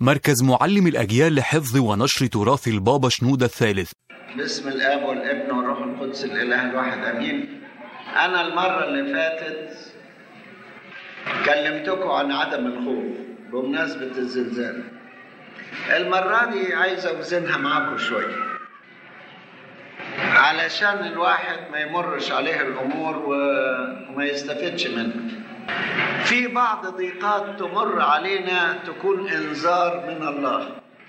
مركز معلم الأجيال لحفظ ونشر تراث البابا شنودة الثالث باسم الاب والابن والروح القدس الاله الواحد امين انا المره اللي فاتت كلمتكم عن عدم الخوف بمناسبه الزلزال المره دي عايز اوزنها معاكم شويه علشان الواحد ما يمرش عليه الامور و- وما يستفدش منها في بعض ضيقات تمر علينا تكون انذار من الله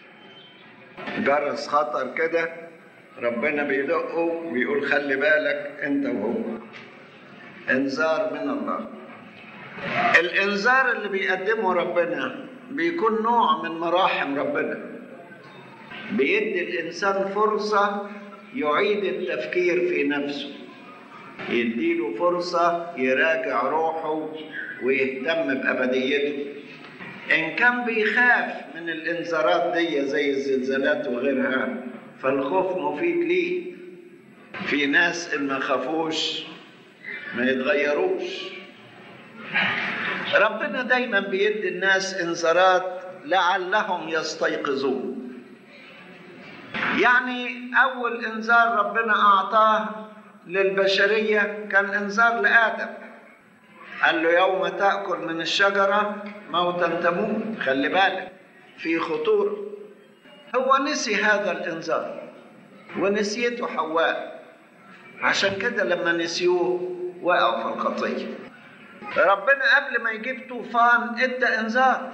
جرس خطر كده ربنا بيدقه ويقول خلي بالك انت وهو انذار من الله الانذار اللي بيقدمه ربنا بيكون نوع من مراحم ربنا بيدي الانسان فرصه يعيد التفكير في نفسه يديله فرصه يراجع روحه ويهتم بابديته ان كان بيخاف من الانذارات دي زي الزلزالات وغيرها فالخوف مفيد ليه في ناس ان ما خافوش ما يتغيروش ربنا دايما بيدي الناس انذارات لعلهم يستيقظون يعني اول انذار ربنا اعطاه للبشريه كان انذار لادم قال له يوم تاكل من الشجره موتا تموت خلي بالك في خطوره هو نسي هذا الانذار ونسيته حواء عشان كده لما نسيوه وقعوا في الخطيه ربنا قبل ما يجيب طوفان ادى انذار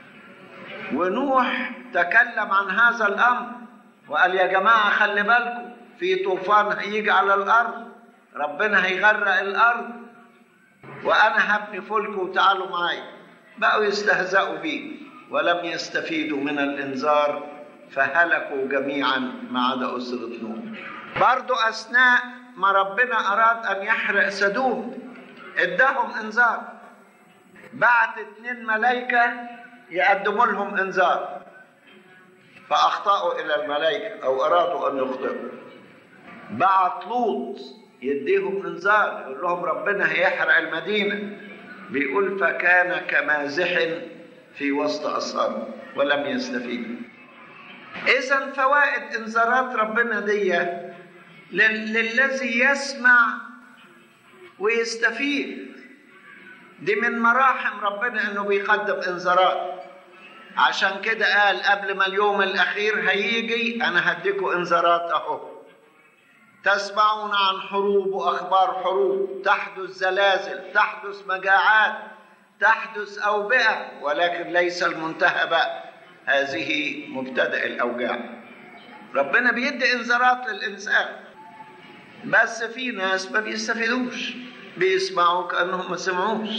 ونوح تكلم عن هذا الامر وقال يا جماعه خلي بالكم في طوفان هيجي على الارض ربنا هيغرق الارض وانا هبني فلك وتعالوا معايا بقوا يستهزئوا بيه ولم يستفيدوا من الانذار فهلكوا جميعا ما عدا اسره نوح برضو اثناء ما ربنا اراد ان يحرق سدوم اداهم انذار بعت اتنين ملائكه يقدموا لهم انذار فاخطاوا الى الملائكه او ارادوا ان يخطئوا بعت لوط يديهم انذار يقول لهم ربنا هيحرق المدينه بيقول فكان كمازح في وسط اصحابه ولم يستفيدوا اذا فوائد انذارات ربنا دي لل- للذي يسمع ويستفيد دي من مراحم ربنا انه بيقدم انذارات عشان كده قال قبل ما اليوم الاخير هيجي انا هديكوا انذارات اهو تسمعون عن حروب واخبار حروب تحدث زلازل تحدث مجاعات تحدث اوبئه ولكن ليس المنتهى بقى هذه مبتدا الاوجاع ربنا بيدي انذارات للانسان بس في ناس ما بيستفيدوش بيسمعوا كانهم ما سمعوش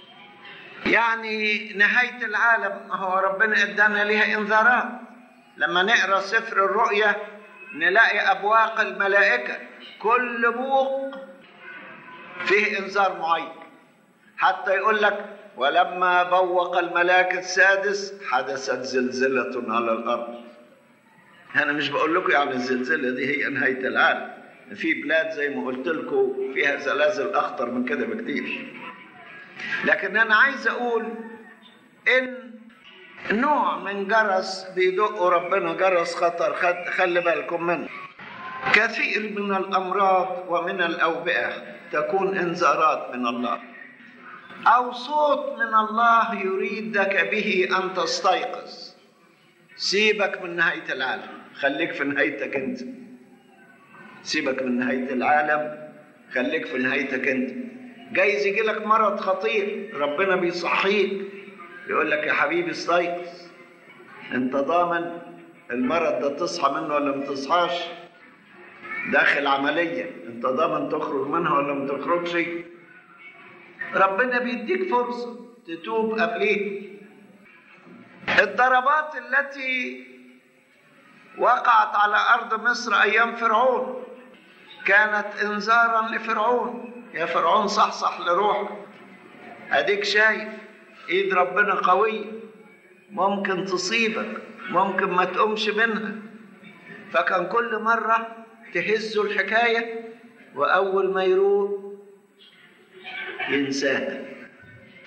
يعني نهايه العالم هو ربنا ادانا ليها انذارات لما نقرا سفر الرؤيا نلاقي ابواق الملائكه كل بوق فيه انذار معين حتى يقول لك ولما بوق الملاك السادس حدثت زلزله على الارض انا مش بقول لكم يعني الزلزله دي هي نهايه العالم في بلاد زي ما قلت لكم فيها زلازل اخطر من كده بكتير لكن انا عايز اقول ان نوع من جرس بيدقوا ربنا جرس خطر خد- خلي بالكم منه كثير من الامراض ومن الاوبئه تكون انذارات من الله او صوت من الله يريدك به ان تستيقظ سيبك من نهايه العالم خليك في نهايتك انت سيبك من نهايه العالم خليك في نهايتك انت جايز يجي لك مرض خطير ربنا بيصحيك يقول لك يا حبيبي استيقظ انت ضامن المرض ده تصحى منه ولا ما تصحاش داخل عملية انت ضامن تخرج منها ولا ما تخرجش ربنا بيديك فرصة تتوب قبليه الضربات التي وقعت على أرض مصر أيام فرعون كانت إنذارا لفرعون يا فرعون صحصح لروحك أديك شايف إيد ربنا قوية ممكن تصيبك ممكن ما تقومش منها فكان كل مرة تهزوا الحكاية وأول ما يروح ينساها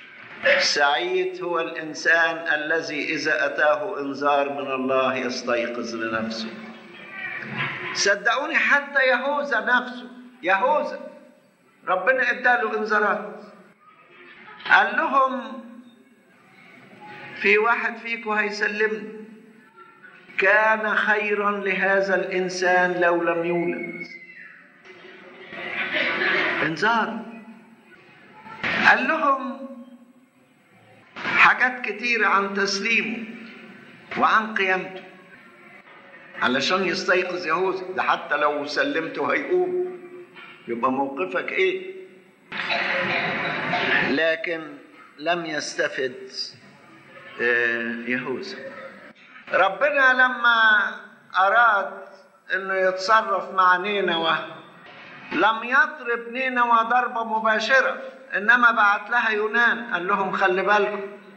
سعيد هو الإنسان الذي إذا أتاه إنذار من الله يستيقظ لنفسه صدقوني حتى يهوذا نفسه يهوذا ربنا اداله انذارات قال لهم في واحد فيكم هيسلمني كان خيرا لهذا الانسان لو لم يولد انذار قال لهم حاجات كتيرة عن تسليمه وعن قيامته علشان يستيقظ يهوذا ده حتى لو سلمته هيقوم يبقى موقفك ايه لكن لم يستفد يهوذا ربنا لما اراد انه يتصرف مع نينوى لم يضرب نينوى ضربه مباشره انما بعت لها يونان قال لهم خلي بالكم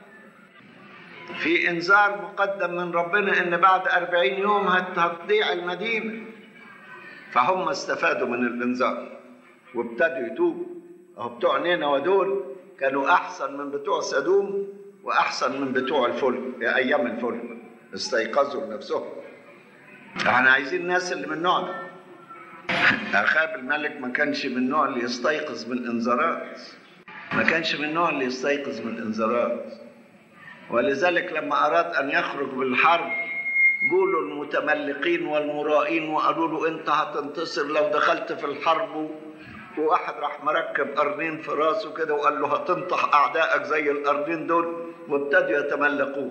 في انذار مقدم من ربنا ان بعد أربعين يوم هتضيع المدينه فهم استفادوا من الانذار وابتدوا يتوبوا اهو بتوع نينوى دول كانوا احسن من بتوع سدوم واحسن من بتوع الفلك ايام الفلك استيقظوا لنفسهم احنا عايزين الناس اللي من النوع ده اخاب الملك ما كانش من النوع اللي يستيقظ من الانذارات ما كانش من النوع اللي يستيقظ من الانذارات ولذلك لما اراد ان يخرج بالحرب قولوا المتملقين والمرائين وقالوا له انت هتنتصر لو دخلت في الحرب وواحد راح مركب قرنين في راسه كده وقال له هتنطح اعدائك زي القرنين دول وابتدوا يتملقوه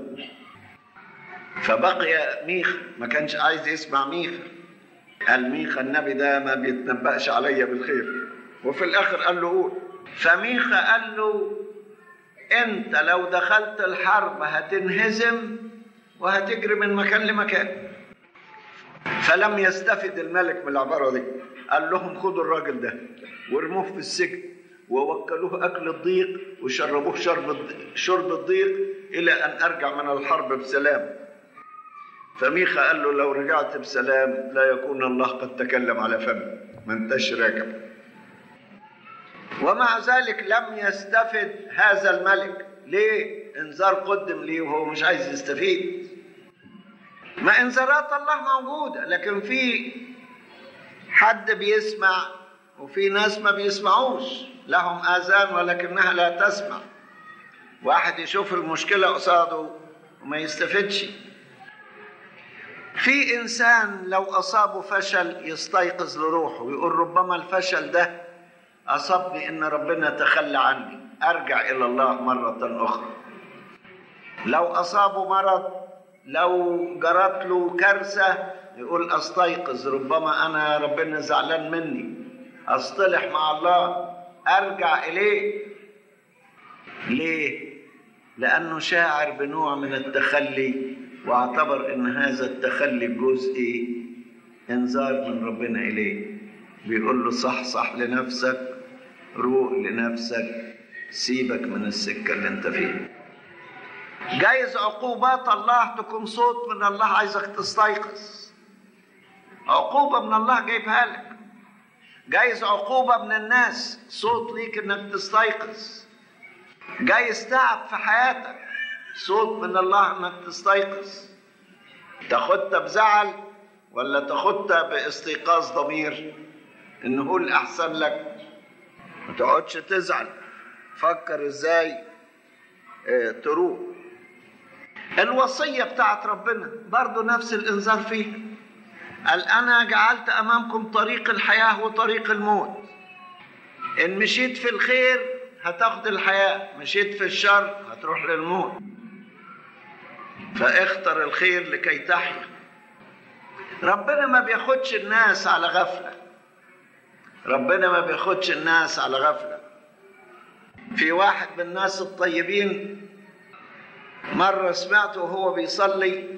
فبقي ميخا ما كانش عايز يسمع ميخا قال ميخا النبي ده ما بيتنبأش عليا بالخير وفي الاخر قال له قول فميخا قال له انت لو دخلت الحرب هتنهزم وهتجري من مكان لمكان فلم يستفد الملك من العبارة دي قال لهم خدوا الراجل ده وارموه في السجن ووكلوه أكل الضيق وشربوه شرب شرب الضيق إلى أن أرجع من الحرب بسلام فميخا قال له لو رجعت بسلام لا يكون الله قد تكلم على فمي ما انتش راكب ومع ذلك لم يستفد هذا الملك ليه انذار قدم ليه وهو مش عايز يستفيد ما انذارات الله موجوده لكن في حد بيسمع وفي ناس ما بيسمعوش لهم اذان ولكنها لا تسمع واحد يشوف المشكله قصاده وما يستفدش في انسان لو اصابه فشل يستيقظ لروحه ويقول ربما الفشل ده اصابني ان ربنا تخلى عني ارجع الى الله مره اخرى لو اصابه مرض لو جرت له كارثه يقول استيقظ ربما انا ربنا زعلان مني اصطلح مع الله ارجع اليه ليه لانه شاعر بنوع من التخلي واعتبر ان هذا التخلي الجزئي انذار من ربنا اليه بيقول له صح صح لنفسك روق لنفسك سيبك من السكه اللي انت فيها جايز عقوبات الله تكون صوت من الله عايزك تستيقظ عقوبة من الله جايبها لك جايز عقوبة من الناس صوت ليك انك تستيقظ جايز تعب في حياتك صوت من الله انك تستيقظ تاخدها بزعل ولا تاخدها باستيقاظ ضمير ان هو الاحسن لك ما تقعدش تزعل فكر ازاي اه تروح الوصية بتاعت ربنا برضو نفس الإنذار فيها قال أنا جعلت أمامكم طريق الحياة وطريق الموت إن مشيت في الخير هتاخد الحياة مشيت في الشر هتروح للموت فاختر الخير لكي تحيا ربنا ما بياخدش الناس على غفلة ربنا ما بياخدش الناس على غفلة في واحد من الناس الطيبين مرة سمعته وهو بيصلي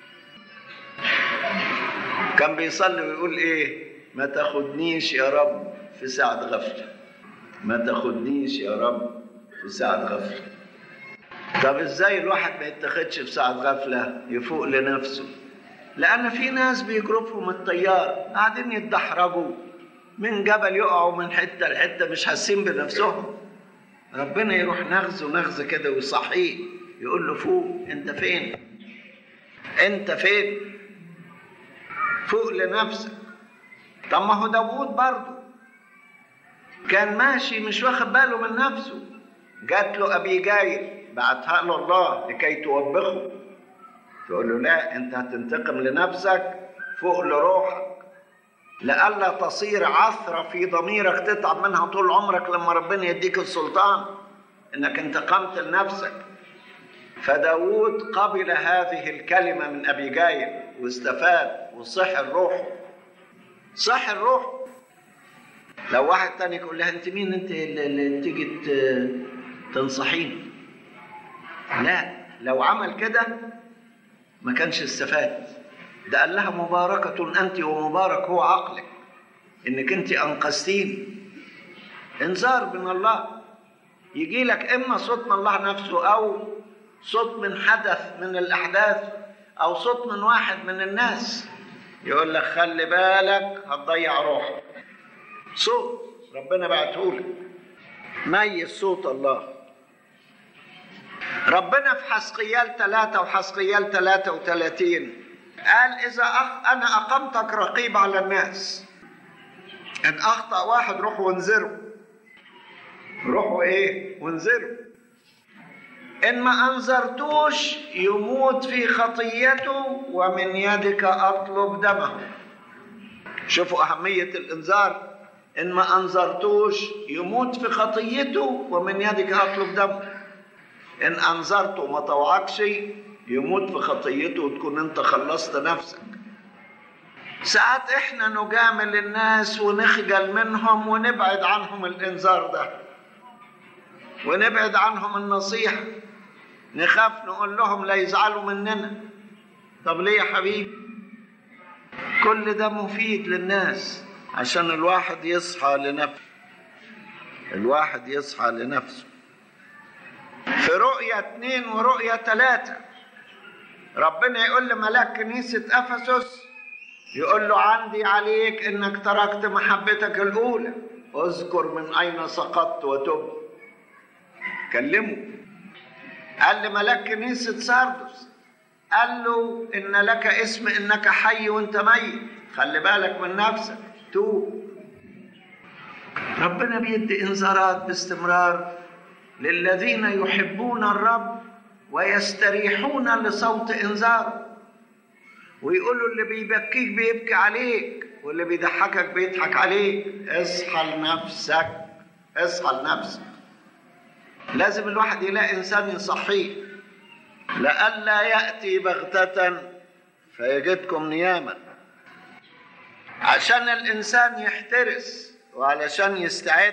كان بيصلي ويقول ايه ما تاخدنيش يا رب في ساعة غفلة ما تاخدنيش يا رب في ساعة غفلة طب ازاي الواحد ما يتاخدش في ساعة غفلة يفوق لنفسه لأن في ناس بيجرفوا من الطيار قاعدين يتدحرجوا من جبل يقعوا من حتة لحتة مش حاسين بنفسهم ربنا يروح نغزه نغزه كده ويصحيه يقول له فوق انت فين انت فين فوق لنفسك طب ما هو داوود برضه كان ماشي مش واخد باله من نفسه جات له ابي جايل بعتها له الله لكي توبخه تقول له لا انت هتنتقم لنفسك فوق لروحك لئلا تصير عثرة في ضميرك تتعب منها طول عمرك لما ربنا يديك السلطان انك انتقمت لنفسك فداود قبل هذه الكلمة من أبي جايل واستفاد وصح الروح صح الروح لو واحد تاني يقول لها انت مين انت اللي تيجي تنصحيني لا لو عمل كده ما كانش استفاد ده قال لها مباركة أنت ومبارك هو عقلك إنك أنت أنقذتيني إنذار من الله يجي لك إما صوت من الله نفسه أو صوت من حدث من الأحداث أو صوت من واحد من الناس يقول لك خلي بالك هتضيع روحك صوت ربنا بعتهولك ميز صوت الله ربنا في حسقيال ثلاثة وحسقيال ثلاثة وثلاثين قال إذا أخ... أنا أقمتك رقيب على الناس إن أخطأ واحد روح وانذره روحوا إيه وانذره إن ما أنذرتوش يموت في خطيته ومن يدك أطلب دمه شوفوا أهمية الإنذار إن ما أنذرتوش يموت في خطيته ومن يدك أطلب دمه إن أنذرته وما طوعكش يموت في خطيته وتكون أنت خلصت نفسك ساعات إحنا نجامل الناس ونخجل منهم ونبعد عنهم الإنذار ده ونبعد عنهم النصيحة نخاف نقول لهم لا يزعلوا مننا طب ليه يا حبيبي كل ده مفيد للناس عشان الواحد يصحى لنفسه الواحد يصحى لنفسه في رؤية اتنين ورؤية تلاتة ربنا يقول لملاك كنيسة أفسس يقول له عندي عليك انك تركت محبتك الأولى اذكر من أين سقطت وتب كلمه قال لملاك كنيسة ساردس قال له إن لك اسم إنك حي وأنت ميت خلي بالك من نفسك توب ربنا بيدي إنذارات باستمرار للذين يحبون الرب ويستريحون لصوت إنذاره ويقولوا اللي بيبكيك بيبكي عليك واللي بيضحكك بيضحك عليك اصحى لنفسك اصحى لنفسك لازم الواحد يلاقي انسان يصحيه لئلا ياتي بغته فيجدكم نياما عشان الانسان يحترس وعلشان يستعد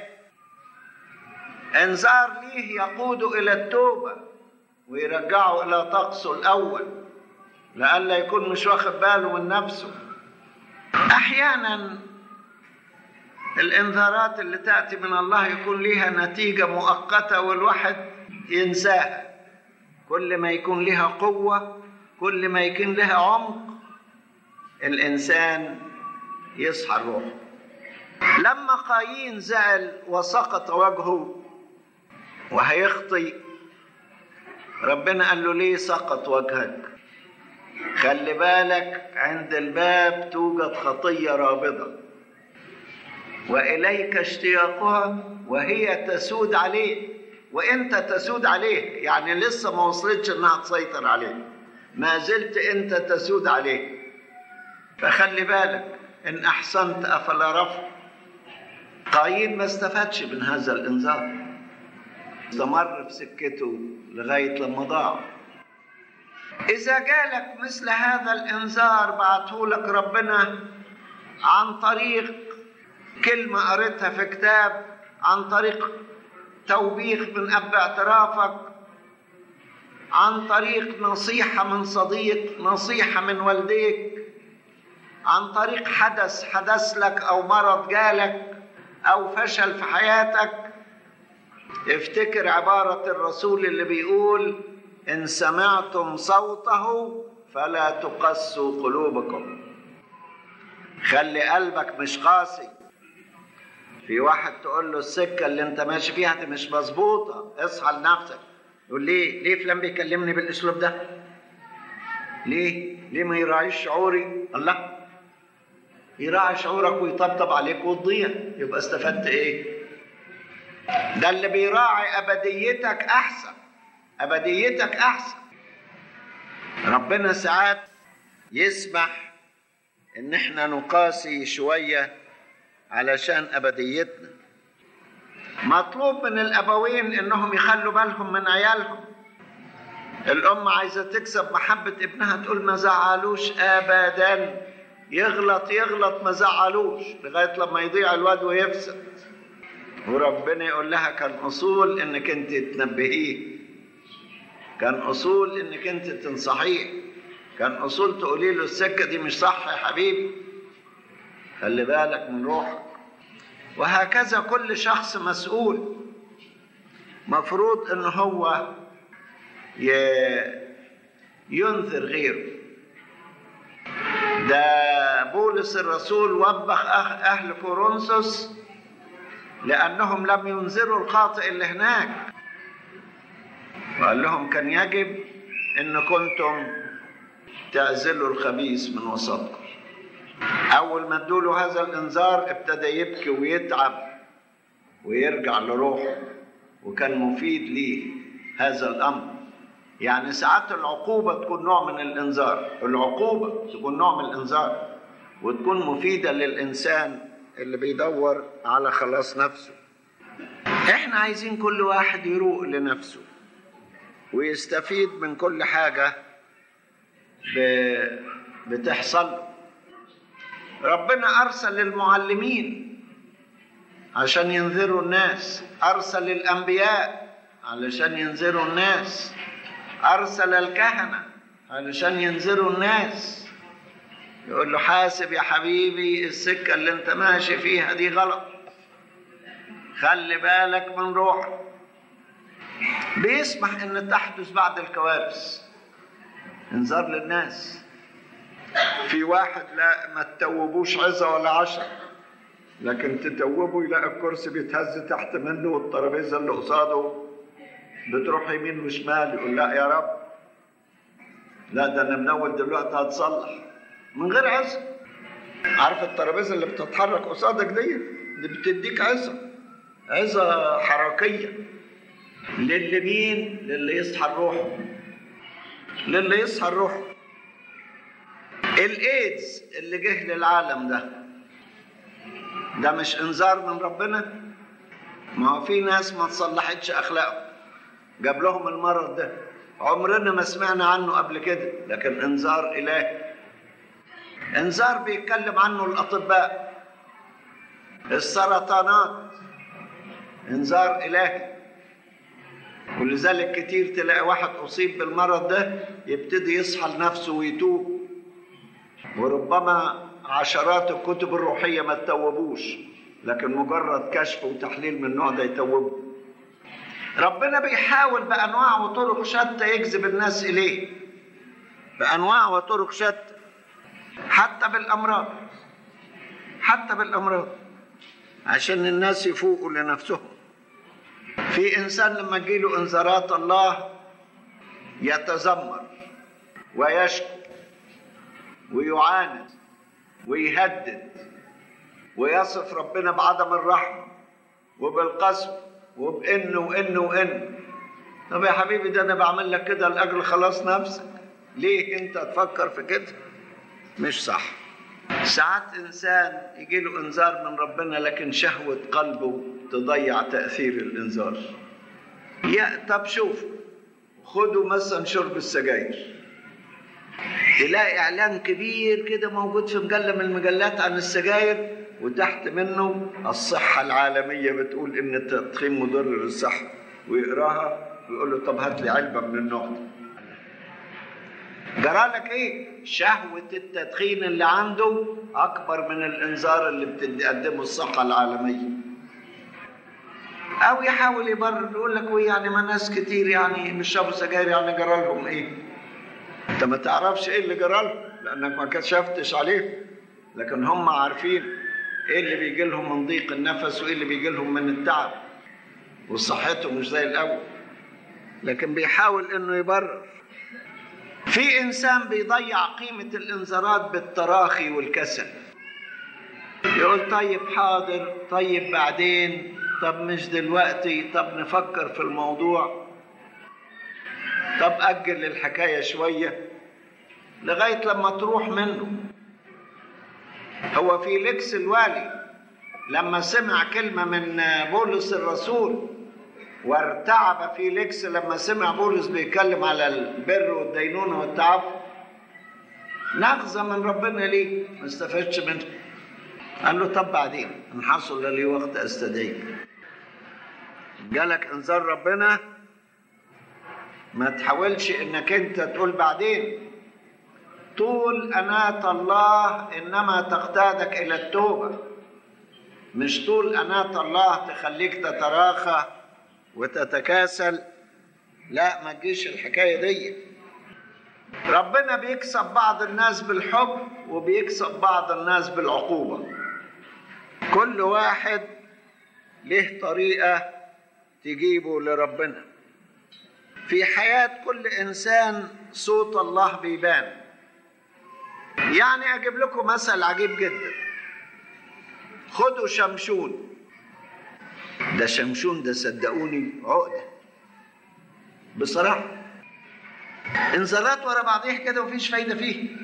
انذار ليه يقود الى التوبه ويرجعه الى طقسه الاول لئلا يكون مش واخد باله من نفسه احيانا الانذارات اللي تاتي من الله يكون ليها نتيجه مؤقته والواحد ينساها كل ما يكون لها قوه كل ما يكون لها عمق الانسان يصحى الروح لما قايين زعل وسقط وجهه وهيخطي ربنا قال له ليه سقط وجهك خلي بالك عند الباب توجد خطيه رابضه واليك اشتياقها وهي تسود عليه وانت تسود عليه يعني لسه ما وصلتش انها تسيطر عليه ما زلت انت تسود عليه فخلي بالك ان احسنت افلا رفع قايين ما استفادش من هذا الانذار استمر في سكته لغايه لما ضاع اذا جالك مثل هذا الانذار بعته لك ربنا عن طريق كلمة قريتها في كتاب عن طريق توبيخ من أب اعترافك عن طريق نصيحة من صديق نصيحة من والديك عن طريق حدث حدث لك أو مرض جالك أو فشل في حياتك افتكر عبارة الرسول اللي بيقول إن سمعتم صوته فلا تقسوا قلوبكم خلي قلبك مش قاسي في واحد تقول له السكة اللي انت ماشي فيها دي مش مظبوطة اصحى لنفسك يقول ليه ليه فلان بيكلمني بالاسلوب ده ليه ليه ما يراعيش شعوري الله يراعي شعورك ويطبطب عليك وتضيع يبقى استفدت ايه ده اللي بيراعي ابديتك احسن ابديتك احسن ربنا ساعات يسمح ان احنا نقاسي شويه علشان ابديتنا مطلوب من الابوين انهم يخلوا بالهم من عيالهم الام عايزه تكسب محبه ابنها تقول ما زعلوش ابدا يغلط يغلط ما زعلوش لغايه لما يضيع الواد ويفسد وربنا يقول لها كان اصول انك انت تنبهيه كان اصول انك انت تنصحيه كان اصول تقولي له السكه دي مش صح يا حبيبي خلي بالك من روحك وهكذا كل شخص مسؤول مفروض ان هو ينذر غيره ده بولس الرسول وبخ اهل كورنثوس لانهم لم ينذروا الخاطئ اللي هناك وقال لهم كان يجب ان كنتم تعزلوا الخبيث من وسطكم اول ما ادوا له هذا الانذار ابتدى يبكي ويتعب ويرجع لروحه وكان مفيد ليه هذا الامر يعني ساعات العقوبه تكون نوع من الانذار العقوبه تكون نوع من الانذار وتكون مفيده للانسان اللي بيدور على خلاص نفسه احنا عايزين كل واحد يروق لنفسه ويستفيد من كل حاجه بتحصل له ربنا ارسل المعلمين عشان ينذروا الناس ارسل الانبياء علشان ينذروا الناس ارسل الكهنه علشان ينذروا الناس يقول له حاسب يا حبيبي السكه اللي انت ماشي فيها دي غلط خلي بالك من روحك بيسمح ان تحدث بعد الكوارث انذار للناس في واحد لا ما تتوبوش عظة ولا عشر لكن تتوبوا يلاقي الكرسي بيتهز تحت منه والترابيزة اللي قصاده بتروح يمين وشمال يقول لا يا رب لا ده انا من اول دلوقتي هتصلح من غير عظة عارف الترابيزة اللي بتتحرك قصادك دي دي بتديك عظة عظة حركية للي مين للي يصحى الروح للي يصحى الروح الايدز اللي جه للعالم ده ده مش انذار من ربنا ما هو في ناس ما تصلحتش اخلاقهم جاب لهم المرض ده عمرنا ما سمعنا عنه قبل كده لكن انذار الهي انذار بيتكلم عنه الاطباء السرطانات انذار الهي ولذلك كتير تلاقي واحد اصيب بالمرض ده يبتدي يصحى لنفسه ويتوب وربما عشرات الكتب الروحيه ما تتوبوش لكن مجرد كشف وتحليل من النوع ده يتوبوا ربنا بيحاول بانواع وطرق شتى يجذب الناس اليه بانواع وطرق شتى حتى بالامراض حتى بالامراض عشان الناس يفوقوا لنفسهم في انسان لما تجيله انذارات الله يتذمر ويشكو ويعاند ويهدد ويصف ربنا بعدم الرحمه وبالقسوه وبانه وانه وانه طب يا حبيبي ده انا بعمل لك كده لاجل خلاص نفسك ليه انت تفكر في كده مش صح ساعات انسان يجي له انذار من ربنا لكن شهوه قلبه تضيع تاثير الانذار يا طب شوف خدوا مثلا شرب السجاير تلاقي اعلان كبير كده موجود في مجله من المجلات عن السجاير وتحت منه الصحه العالميه بتقول ان التدخين مضر للصحه ويقراها ويقول له طب هات لي علبه من النوع ده جرالك ايه شهوه التدخين اللي عنده اكبر من الانذار اللي بتقدمه الصحه العالميه او يحاول يبرر يقول لك ويه يعني ما ناس كتير يعني بيشربوا سجاير يعني جرالهم ايه انت ما تعرفش ايه اللي جرالهم لانك ما كشفتش عليه لكن هم عارفين ايه اللي بيجي لهم من ضيق النفس وايه اللي بيجي لهم من التعب وصحته مش زي الاول لكن بيحاول انه يبرر في انسان بيضيع قيمه الانذارات بالتراخي والكسل يقول طيب حاضر طيب بعدين طب مش دلوقتي طب نفكر في الموضوع طب اجل الحكايه شويه لغايه لما تروح منه هو فيليكس الوالي لما سمع كلمه من بولس الرسول وارتعب فيليكس لما سمع بولس بيتكلم على البر والدينونة والتعفف نغزة من ربنا ليه ما استفدش منه قال له طب بعدين ان حصل لي وقت استدعيك جالك انذار ربنا ما تحاولش انك انت تقول بعدين طول أناة الله إنما تقتادك إلى التوبة مش طول أناة الله تخليك تتراخى وتتكاسل لا ما تجيش الحكاية دي ربنا بيكسب بعض الناس بالحب وبيكسب بعض الناس بالعقوبة كل واحد له طريقة تجيبه لربنا في حياة كل إنسان صوت الله بيبان يعني أجيب لكم مثل عجيب جدا خدوا شمشون ده شمشون ده صدقوني عقدة بصراحة انذارات ورا بعضيها كده ومفيش فايدة فيه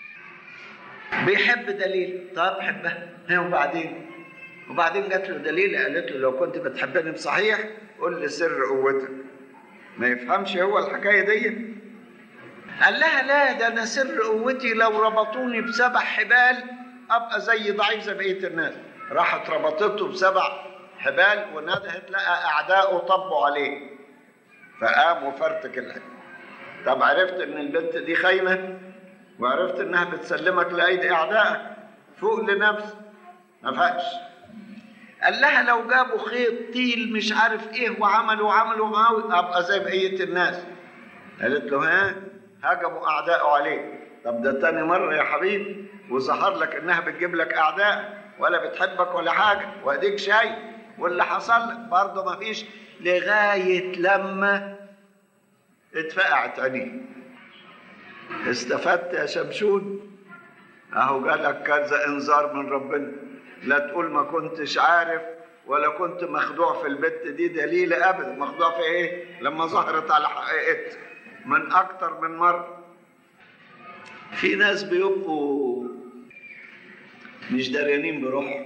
بيحب دليل طب حبها هي وبعدين وبعدين جات له دليل قالت له لو كنت بتحبني بصحيح قول لي سر قوتك ما يفهمش هو الحكايه دي قال لها لا ده انا سر قوتي لو ربطوني بسبع حبال ابقى زي ضعيف زي بقيه الناس راحت ربطته بسبع حبال وندهت لقى اعدائه طبوا عليه فقام وفرتك الحبال طب عرفت ان البنت دي خاينه وعرفت انها بتسلمك لايدي اعدائك فوق لنفسك ما فاقش قال لها لو جابوا خيط طيل مش عارف ايه وعملوا وعملوا معاه ابقى زي بقيه الناس قالت له ها هجموا اعدائه عليه طب ده تاني مره يا حبيبي وظهر لك انها بتجيب لك اعداء ولا بتحبك ولا حاجه واديك شاي واللي حصل لك برضه ما فيش لغايه لما اتفقعت عينيه استفدت يا شمشون اهو جالك كذا انذار من ربنا لا تقول ما كنتش عارف ولا كنت مخدوع في البت دي دليل ابدا مخدوع في ايه لما ظهرت على حقيقتها من اكتر من مره في ناس بيبقوا مش داريانين بروحهم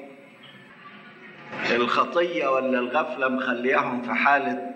الخطيه ولا الغفله مخلياهم في حاله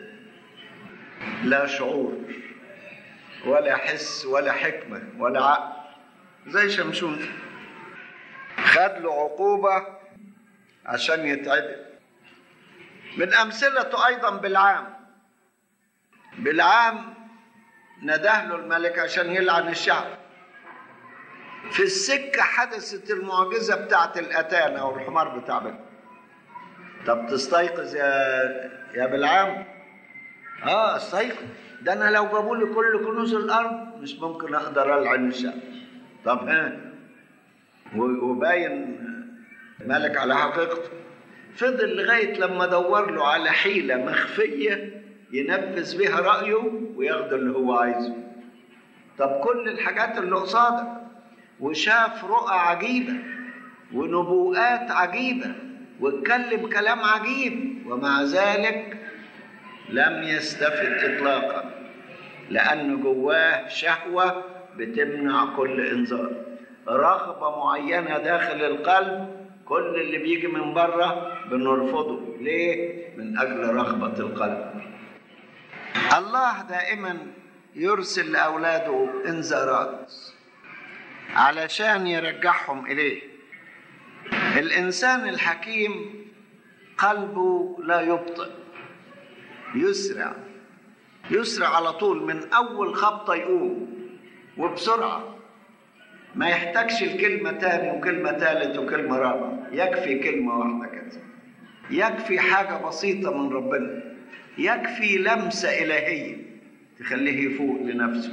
لا شعور ولا حس ولا حكمه ولا عقل زي شمشون خد له عقوبة عشان يتعدل من أمثلته أيضا بالعام بالعام نداه له الملك عشان يلعن الشعب في السكة حدثت المعجزة بتاعت الأتان أو الحمار بتاع بلد طب تستيقظ يا يا بالعام اه استيقظ ده انا لو جابوا لي كل كنوز الارض مش ممكن اقدر العن الشعب طب ها وباين مالك على حقيقته فضل لغاية لما دور له على حيلة مخفية ينفذ بها رأيه وياخد اللي هو عايزه طب كل الحاجات اللي قصادك وشاف رؤى عجيبة ونبوءات عجيبة واتكلم كلام عجيب ومع ذلك لم يستفد إطلاقا لأن جواه شهوة بتمنع كل إنذار رغبة معينة داخل القلب كل اللي بيجي من بره بنرفضه ليه؟ من أجل رغبة القلب الله دائما يرسل لأولاده إنذارات علشان يرجعهم إليه الإنسان الحكيم قلبه لا يبطئ يسرع يسرع على طول من أول خبطة يقوم وبسرعة ما يحتاجش الكلمة تاني وكلمة تالت وكلمة رابعة يكفي كلمة واحدة كده يكفي حاجة بسيطة من ربنا يكفي لمسة إلهية تخليه يفوق لنفسه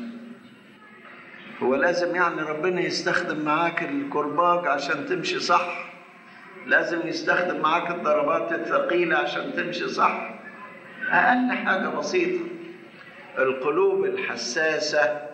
هو لازم يعني ربنا يستخدم معاك الكرباج عشان تمشي صح لازم يستخدم معاك الضربات الثقيلة عشان تمشي صح أقل حاجة بسيطة القلوب الحساسة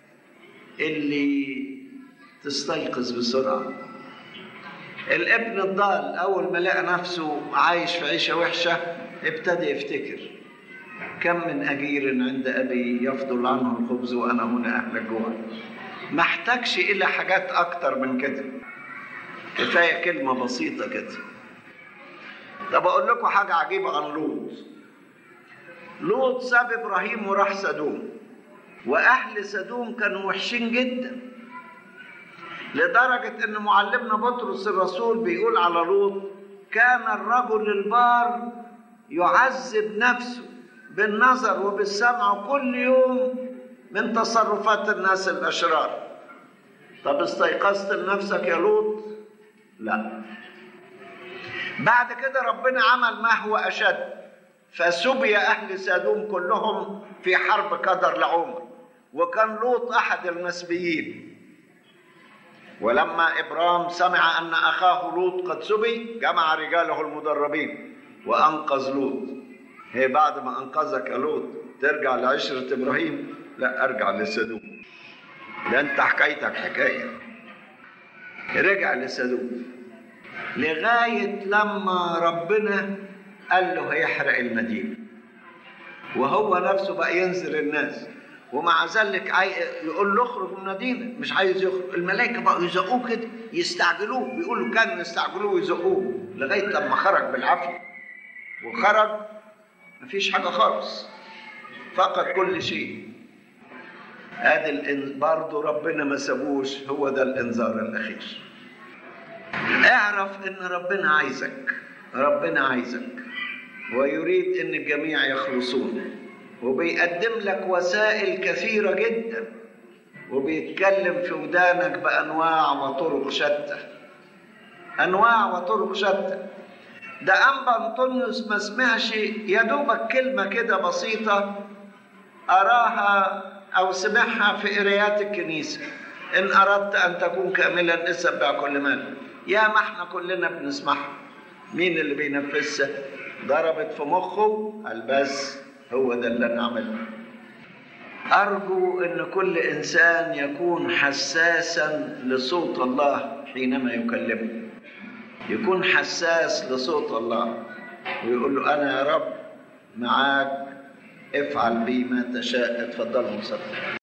اللي تستيقظ بسرعة الابن الضال أول ما لقى نفسه عايش في عيشة وحشة ابتدى يفتكر كم من أجير عند أبي يفضل عنه الخبز وأنا هنا أهل الجوع ما احتاجش إلى حاجات أكتر من كده كفاية كلمة بسيطة كده طب أقول لكم حاجة عجيبة عن لوط لوط ساب إبراهيم وراح سدوم وأهل سدوم كانوا وحشين جدا لدرجة إن معلمنا بطرس الرسول بيقول على لوط كان الرجل البار يعذب نفسه بالنظر وبالسمع كل يوم من تصرفات الناس الأشرار طب استيقظت لنفسك يا لوط لا بعد كده ربنا عمل ما هو أشد فسبي أهل سادوم كلهم في حرب قدر لعمر وكان لوط أحد المسبيين ولما إبرام سمع أن أخاه لوط قد سبي جمع رجاله المدربين وأنقذ لوط هي بعد ما أنقذك يا لوط ترجع لعشرة إبراهيم لا أرجع لسدوم ده أنت حكايتك حكاية رجع لسدوم لغاية لما ربنا قال له هيحرق المدينة وهو نفسه بقى ينزل الناس ومع ذلك يقول له اخرج من المدينة مش عايز يخرج الملائكة بقوا يزقوه كده يستعجلوه بيقولوا كانوا يستعجلوه ويزقوه لغاية لما خرج بالعافية وخرج مفيش حاجة خالص فقد كل شيء ادي الإن... برضه ربنا ما سابوش هو ده الانذار الاخير اعرف ان ربنا عايزك ربنا عايزك ويريد ان الجميع يخلصون وبيقدم لك وسائل كثيره جدا وبيتكلم في ودانك بانواع وطرق شتى انواع وطرق شتى ده انبا انطونيوس ما سمعش يا دوبك كلمه كده بسيطه اراها او سمعها في قرايات الكنيسه ان اردت ان تكون كاملا اسبع كل مال يا ما احنا كلنا بنسمعها مين اللي بينفذها ضربت في مخه قال بس هو ده اللي انا عمله ارجو ان كل انسان يكون حساسا لصوت الله حينما يكلمه يكون حساس لصوت الله ويقول له انا يا رب معاك افعل بي ما تشاء اتفضلوا صدق